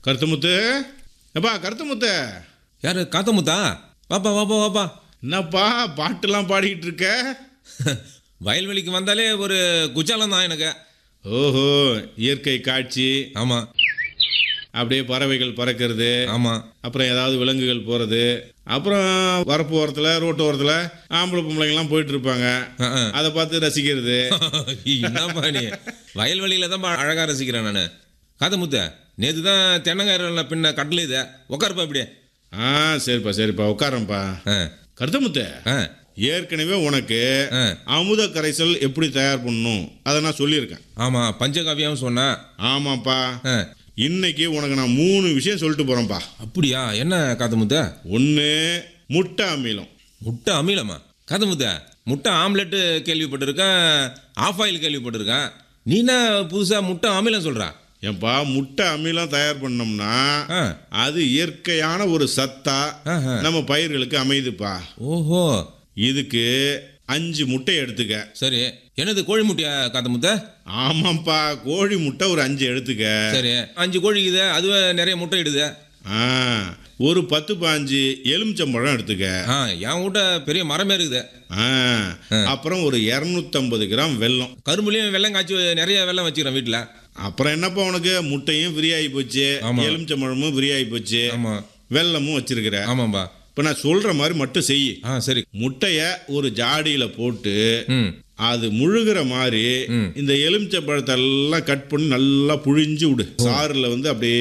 கருத்தமுத்து எப்பா கருத்தமுத்து யாரு காத்தமுத்தா வாப்பா வாப்பா வாப்பா என்னப்பா பாட்டுலாம் பாடிக்கிட்டு இருக்க வயல்வெளிக்கு வந்தாலே ஒரு குச்சாலம் தான் எனக்கு ஓஹோ இயற்கை காட்சி ஆமாம் அப்படியே பறவைகள் பறக்கிறது ஆமாம் அப்புறம் ஏதாவது விலங்குகள் போகிறது அப்புறம் வரப்பு ஓரத்தில் ரோட்டு ஓரத்தில் ஆம்பளை பொம்பளைங்கலாம் போயிட்டு இருப்பாங்க அதை பார்த்து ரசிக்கிறது என்னப்பா நீ வயல்வெளியில தான் அழகாக ரசிக்கிறேன் நான் காத்தமுத்த நேற்று தான் தென்னங்காரில் பின்ன கட்டல இதை உட்காருப்பா இப்படியே ஆ சரிப்பா சரிப்பா உட்காரம்ப்பா ஆ கருத்தமுத்து ஆ ஏற்கனவே உனக்கு ஆ. அமுத கரைசல் எப்படி தயார் பண்ணணும் அதை நான் சொல்லியிருக்கேன் ஆமாம் பஞ்சகாவியம் சொன்னேன் ஆமாப்பா ஆ இன்னைக்கு உனக்கு நான் மூணு விஷயம் சொல்லிட்டு போகிறேன்ப்பா அப்படியா என்ன காத்தமுத்த ஒன்று முட்டை அமிலம் முட்டை அமிலமா காத்தமுத்த முட்டை ஆம்லெட்டு கேள்விப்பட்டிருக்கேன் ஆஃப் ஆயில் கேள்விப்பட்டிருக்கேன் நீ என்ன புதுசாக முட்டை அமிலம் சொல்கிறா ஏன்பா முட்டை அமிலம் தயார் பண்ணோம்னா ஆ அது இயற்கையான ஒரு சத்தா ஆஹா. நம்ம பயிர்களுக்கு அமையுதுப்பா ஓஹோ இதுக்கு அஞ்சு முட்டை எடுத்துக்க சரி என்னது கோழி முட்டையா காத்தமுத்த ஆமாப்பா கோழி முட்டை ஒரு அஞ்சு எடுத்துக்க சரி அஞ்சு கோழி இது அதுவே நிறைய முட்டை இடுது ஆ ஒரு பத்து பாஞ்சு எலுமிச்சம்பழம் எடுத்துக்க ஆ என் வீட்ட பெரிய மரமே இருக்குது ஆ அப்புறம் ஒரு இரநூத்தம்பது கிராம் வெல்லம் கரும்புலையும் வெள்ளம் காய்ச்சி நிறைய வெள்ளம் வச்சுக்கிறேன் வீட்டில் அப்புறம் என்னப்பா உனக்கு முட்டையும் ஃப்ரீ ஆகி போச்சு ஆமா. எலுமிச்சம்பழமும் ஃப்ரீ ஆகி போச்சு ஆமாம் வெல்லமும் வச்சிருக்கிற ஆமாம்பா இப்போ நான் சொல்ற மாதிரி மட்டும் செய் ஆ சரி முட்டைய ஒரு ஜாடியில போட்டு ம் அது முழுகிற மாதிரி ம். இந்த எலுமிச்சை பழத்தை எல்லாம் கட் பண்ணி நல்லா புழிஞ்சு விடு சாறுல வந்து அப்படியே